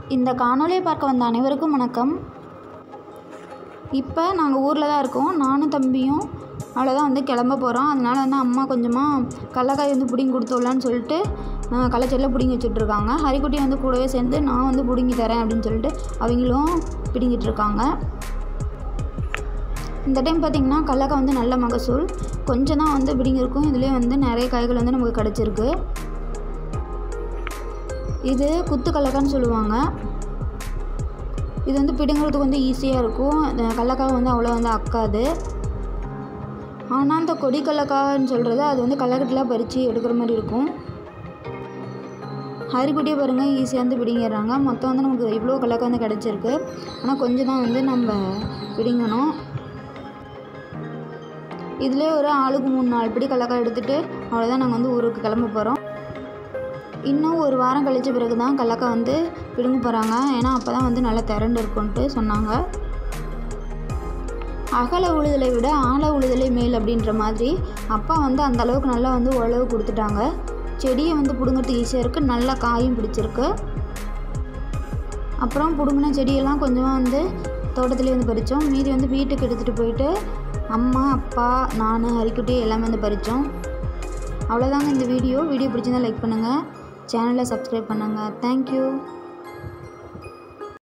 இந்த காணொளியை பார்க்க வந்த அனைவருக்கும் வணக்கம் இப்போ நாங்கள் ஊரில் தான் இருக்கோம் நானும் தம்பியும் அவ்வளோதான் வந்து கிளம்ப போகிறோம் அதனால வந்து அம்மா கொஞ்சமாக கடலக்காய் வந்து பிடிங்கி கொடுத்துடலான்னு சொல்லிட்டு கள்ளச்செடியில் பிடிங்கி வச்சுட்ருக்காங்க ஹரிக்குட்டி வந்து கூடவே சேர்ந்து நான் வந்து பிடுங்கி தரேன் அப்படின்னு சொல்லிட்டு அவங்களும் பிடுங்கிட்டு இருக்காங்க இந்த டைம் பார்த்திங்கன்னா கடலக்காய் வந்து நல்ல மகசூல் கொஞ்சம் தான் வந்து பிடிங்கிருக்கும் இதுலேயே வந்து நிறைய காய்கள் வந்து நமக்கு கிடச்சிருக்கு இது குத்து கடலக்கான்னு சொல்லுவாங்க இது வந்து பிடுங்கிறதுக்கு வந்து ஈஸியாக இருக்கும் கடலக்காய் வந்து அவ்வளோ வந்து அக்காது ஆனால் இந்த கொடி கடலக்கான்னு சொல்கிறது அது வந்து கடலக்கட்டிலாம் பறித்து எடுக்கிற மாதிரி இருக்கும் ஹரிக்குட்டியை பாருங்கள் ஈஸியாக வந்து பிடிங்கிடுறாங்க மொத்தம் வந்து நமக்கு இவ்வளோ கடலக்காய் வந்து கிடச்சிருக்கு ஆனால் கொஞ்சம் தான் வந்து நம்ம பிடிங்கணும் இதிலே ஒரு ஆளுக்கு மூணு நாலு பிடி கடலக்காய் எடுத்துகிட்டு அவ்வளோதான் நாங்கள் வந்து ஊருக்கு கிளம்ப போகிறோம் இன்னும் ஒரு வாரம் கழிச்ச பிறகு தான் கடலக்காய் வந்து பிடுங்க போகிறாங்க ஏன்னா அப்போ தான் வந்து நல்லா திரண்டு இருக்கும்ன்ட்டு சொன்னாங்க அகல உழுதலை விட ஆழ உழுதலை மேல் அப்படின்ற மாதிரி அப்பா வந்து அந்த அளவுக்கு நல்லா வந்து உழவு கொடுத்துட்டாங்க செடியை வந்து பிடுங்கிறதுக்கு ஈஸியாக இருக்குது நல்லா காயும் பிடிச்சிருக்கு அப்புறம் பிடுங்கின செடியெல்லாம் கொஞ்சமாக வந்து தோட்டத்துலேயே வந்து பறித்தோம் மீதி வந்து வீட்டுக்கு எடுத்துகிட்டு போயிட்டு அம்மா அப்பா நான் ஹரிக்குட்டி எல்லாமே வந்து பறித்தோம் அவ்வளோதாங்க இந்த வீடியோ வீடியோ பிடிச்சிருந்தா லைக் பண்ணுங்கள் சேனலை சப்ஸ்கிரைப் பண்ணுங்கள் தேங்க்யூ